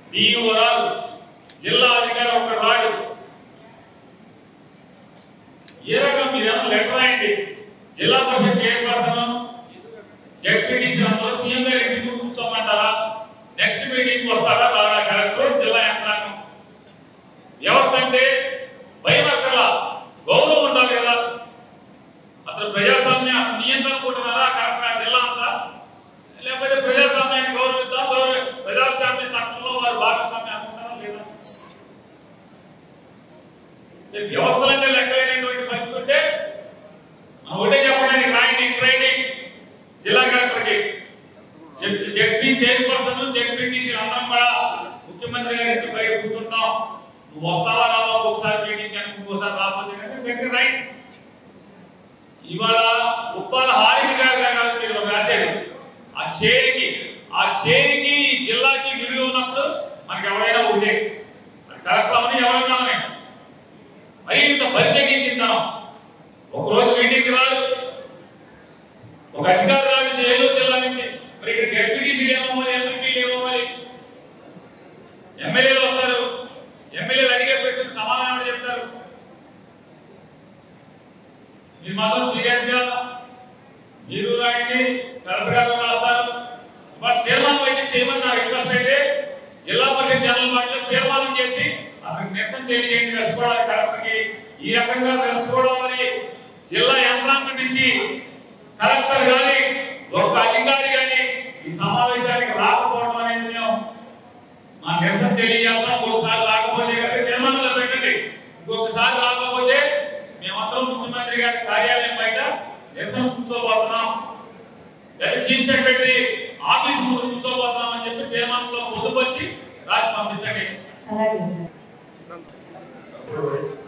DEO రాదు జిల్లా అధికారి ఒక రాడు ఏ రకం మీరేమో లెటర్ రాయండి జిల్లా పరిషత్ చైర్పర్సన్ జడ్పీటీసీ అందరూ సీఎం గారి ఇంటి ముందు కూర్చోమంటారా నెక్స్ట్ మీటింగ్ వస్తారా రారా కలెక్టర్ జిల్లా యంత్రాంగం వ్యవస్థ అంటే భయం అక్కర్లా గౌరవం ఉండాలి కదా అతను ప్రజాస్వామ్యం అతను నియంత్రణ అనుకుంటున్నారా కరెక్ట్గా జిల్లా అంతా లేకపోతే ప్రజాస్వామ్యాన్ని గౌరవిద్దాం గౌరవ ప్రజాస్వామ్య చట్టంలో వారు భాగస్వామ్యం అనుకుంటారా లేదా ఈ వ్యవస్థలంటే లెక్కలేనటువంటి పరిస్థితి ఉంటే మనం ఒకటే చెప్పడానికి రాయండి ట్రైనింగ్ జిల్లా కలెక్టర్కి జడ్పీ చైర్పర్సన్ జడ్పీటీసీ అందరం కూడా ముఖ్యమంత్రి గారికి బయట కూర్చుంటాం నువ్వు వస్తావా రావా ఒకసారి మీటింగ్ కానీ ఇంకోసారి రాకపోతే కానీ పెట్టి రైట్ ఇవాళ ఉప్పాల హారిక గారు కాదు మీరు రాసేది ఆ చేరికి ఆ చేరికి ఈ జిల్లాకి విలువ ఉన్నప్పుడు మనకి ఎవరైనా ఉండే కలెక్టర్ అవని ఎవరైనా అవని మరి ఇంత బరితెగించుంటాం ఒక రోజు మీటింగ్ రాదు ఒక అధికారి రాదు ఏదో జిల్లా నుంచి మరి ఇక్కడ డెప్యూటీసీ ఏమవ్వాలి ఎంపీలు ఏమవ్వాలి ఎమ్మెల్యేలు వస్తారు ఎమ్మెల్యేలు అడిగే ప్రశ్న సమాధానం చెప్తారు మీరు మాత్రం సీరియస్ గా మీరు రాయండి కలెక్టర్ గారు రాస్తారు బట్ తీర్మానం అయితే చేయమని నా రిక్వెస్ట్ అయితే జిల్లా పరిషత్ జనరల్ బాడీలో తీర్మానం చేసి అతనికి నిరసన తెలియజేయండి రెస్పోవాలి కలెక్టర్కి ఈ రకంగా రెస్పోవాలి జిల్లా యంత్రాంగం నుంచి కలెక్టర్ గాని ఒక అధికారి గాని ఈ సమావేశానికి రాకపోవడం అనేది మేము మా నిరసన తెలియజేస్తాం ఒకసారి రాకపోతే కనుక తీర్మానంలో పెట్టండి ఇంకొకసారి రాకపోతే మేమందరం ముఖ్యమంత్రి గారి కార్యాలయం బయట నిరసన కూర్చోబోతున్నాం లేదా చీఫ్ సెక్రటరీ ఆఫీస్ ముందు కూర్చోబోతున్నాం అని చెప్పి తీర్మానంలో పొందుపరిచి రాసి పంపించండి అలాగే సార్ ఇప్పుడు